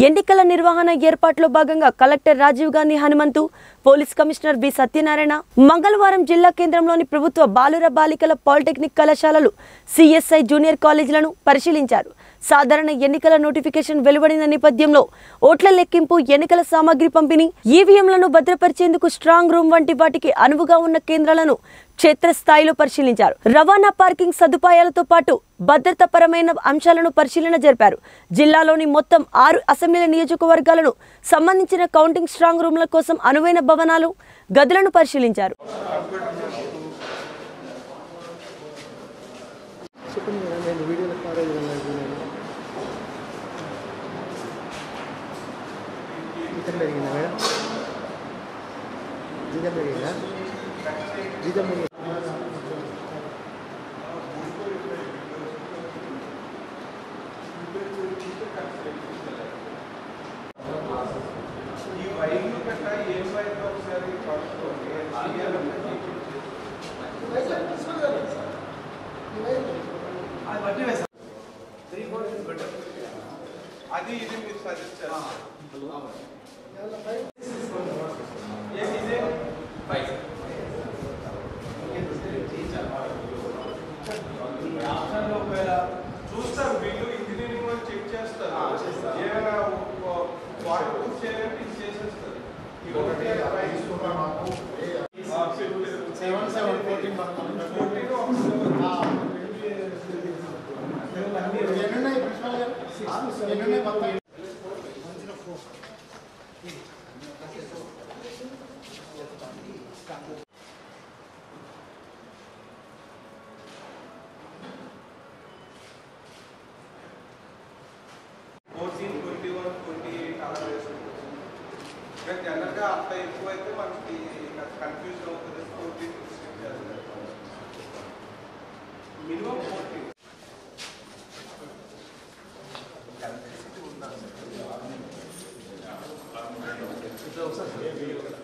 ఎన్నికల నిర్వహణ ఏర్పాట్లో భాగంగా collector Rajiv Gandhi Hanumanthu police commissioner B Satyanarayana మంగళవారం జిల్లా కేంద్రంలోని ప్రభుత్వ బాలుర బాలికల పాలిటెక్నిక్ కళాశాలలు సిఎస్ఐ జూనియర్ కాలేజీలను పరిశీలించారు సాధారణ ఎన్నికల నోటిఫికేషన్ వెలువడిన నేపథ్యంలో ఓట్ల లెక్కింపు ఎన్నికల సామాగ్రి పంపిణీ ఈవీఎంలను భద్రపరిచేందుకు స్ట్రాంగ్ రూమ్ వంటి వాటికి అనువుగా ఉన్న కేంద్రాలను క్షేత్రస్థాయిలో పరిశీలించారు రవాణా పార్కింగ్ సదుపాయాలతో పాటు భద్రతాపరమైన అంశాలను పరిశీలన జరిపారు జిల్లాలోని మొత్తం ఆరు అసెంబ్లీ నియోజకవర్గాలను సంబంధించిన కౌంటింగ్ స్ట్రాంగ్ రూమ్ల కోసం అనువైన భవనాలు గదులను పరిశీలించారు చెప్పండి మేడం నేను వీడియోలో కాలేజ్ వెళ్ళాను నేను జీతం పెరిగిందా మేడం జీతం పెరిగిందా జీతం పెరిగిందా ఈ వైర్లు కట్ట ఏం వైర్ ఒకసారి పట్టుకోండి అది ఇది మీరు సజెస్ట్ చేస్తారు ఏది ఇదే ఆప్షన్లో ఒకవేళ చూస్తారు వీళ్ళు ఇంజనీరింగ్ వాళ్ళు చెక్ చేస్తారు ఏమైనా వాటర్ ప్రూఫ్ చేయాలంటే ఇది చేసేస్తారు ఈ ఒకటి seven seven fourteen fourteen fourteen twenty one twenty eight అలా వేసుకుంటాం ఇంకా జనరల్గా అంత ఎక్కువ అయితే మనకి కన్ఫ్యూజన్ అవుతుంది ఫోర్టీన్ మినిమం ఫోర్టీన్ ఒకసారి